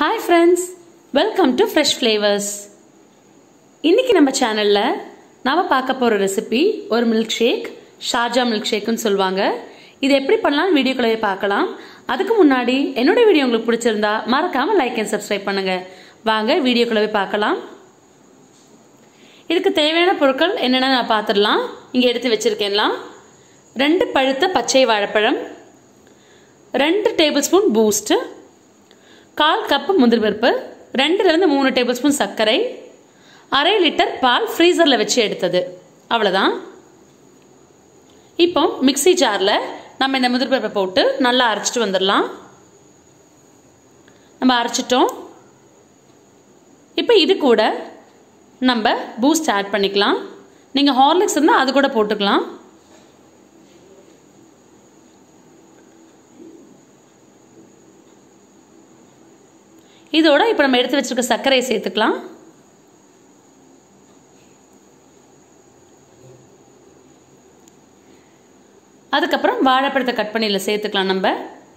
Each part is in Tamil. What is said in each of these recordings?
hi friends welcome to fresh flavours இன்னைக்கு நம்ம சேனலில் நாம் பார்க்க போகிற ரெசிபி ஒரு மில்க் ஷேக் ஷார்ஜா மில்க் ஷேக்குன்னு சொல்லுவாங்க இது எப்படி பண்ணலாம் வீடியோக்குள்ளே பார்க்கலாம் அதுக்கு முன்னாடி என்னோட வீடியோ உங்களுக்கு பிடிச்சிருந்தா மறக்காமல் லைக் அண்ட் சப்ஸ்கிரைப் பண்ணுங்க வாங்க வீடியோக்குள்ளே பார்க்கலாம் இதுக்கு தேவையான பொருட்கள் என்னென்ன நான் பார்த்துடலாம் இங்கே எடுத்து வச்சிருக்கேன்லாம் ரெண்டு பழுத்த பச்சை வாழைப்பழம் ரெண்டு டேபிள் ஸ்பூன் பூஸ்ட்டு கால் கப்பு முந்திரி பருப்பு ரெண்டுலேருந்து மூணு டேபிள் ஸ்பூன் சர்க்கரை அரை லிட்டர் பால் ஃப்ரீசரில் வச்சு எடுத்தது அவ்வளோதான் இப்போ மிக்சி ஜாரில் நம்ம இந்த முந்திரி பருப்பை போட்டு நல்லா அரைச்சிட்டு வந்துடலாம் நம்ம அரைச்சிட்டோம் இப்போ இது கூட நம்ம பூஸ்ட் ஆட் பண்ணிக்கலாம் நீங்கள் ஹார்லிக்ஸ் இருந்தால் அது கூட போட்டுக்கலாம் இதோட இப்போ நம்ம எடுத்து வச்சிருக்க சர்க்கரையை சேர்த்துக்கலாம் அதுக்கப்புறம் வாழைப்பழத்தை கட் பண்ணியில் சேர்த்துக்கலாம் நம்ம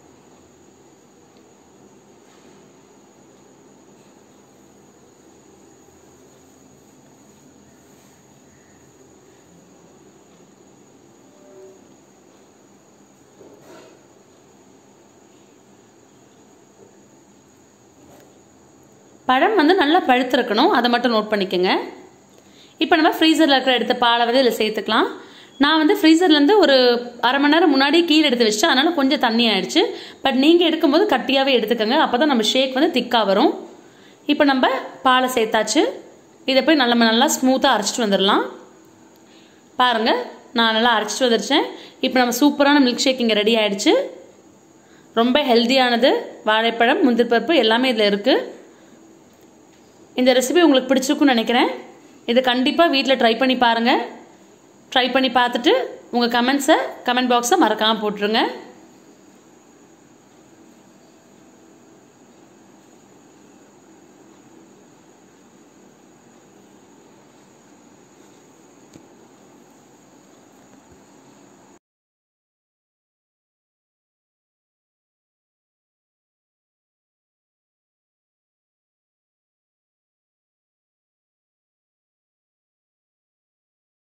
பழம் வந்து நல்லா பழுத்திருக்கணும் அதை மட்டும் நோட் பண்ணிக்கோங்க இப்போ நம்ம ஃப்ரீசரில் இருக்கிற எடுத்த பாலை வந்து இதில் சேர்த்துக்கலாம் நான் வந்து ஃப்ரீசர்லேருந்து ஒரு அரை மணி நேரம் முன்னாடி கீழே எடுத்து வச்சிட்டேன் அதனால் கொஞ்சம் தண்ணி ஆயிடுச்சு பட் நீங்கள் எடுக்கும்போது கட்டியாகவே எடுத்துக்கோங்க அப்போ தான் நம்ம ஷேக் வந்து திக்காக வரும் இப்போ நம்ம பாலை சேர்த்தாச்சு இதை போய் நல்லா நல்லா ஸ்மூத்தாக அரைச்சிட்டு வந்துடலாம் பாருங்கள் நான் நல்லா அரைச்சிட்டு வந்துருச்சேன் இப்போ நம்ம சூப்பரான மில்க் ஷேக் இங்கே ரெடி ஆயிடுச்சு ரொம்ப ஹெல்த்தியானது வாழைப்பழம் முந்திரி பருப்பு எல்லாமே இதில் இருக்குது இந்த ரெசிபி உங்களுக்கு பிடிச்சிருக்குன்னு நினைக்கிறேன் இது கண்டிப்பாக வீட்டில் ட்ரை பண்ணி பாருங்கள் ட்ரை பண்ணி பார்த்துட்டு உங்கள் கமெண்ட்ஸை கமெண்ட் பாக்ஸை மறக்காமல் போட்டுருங்க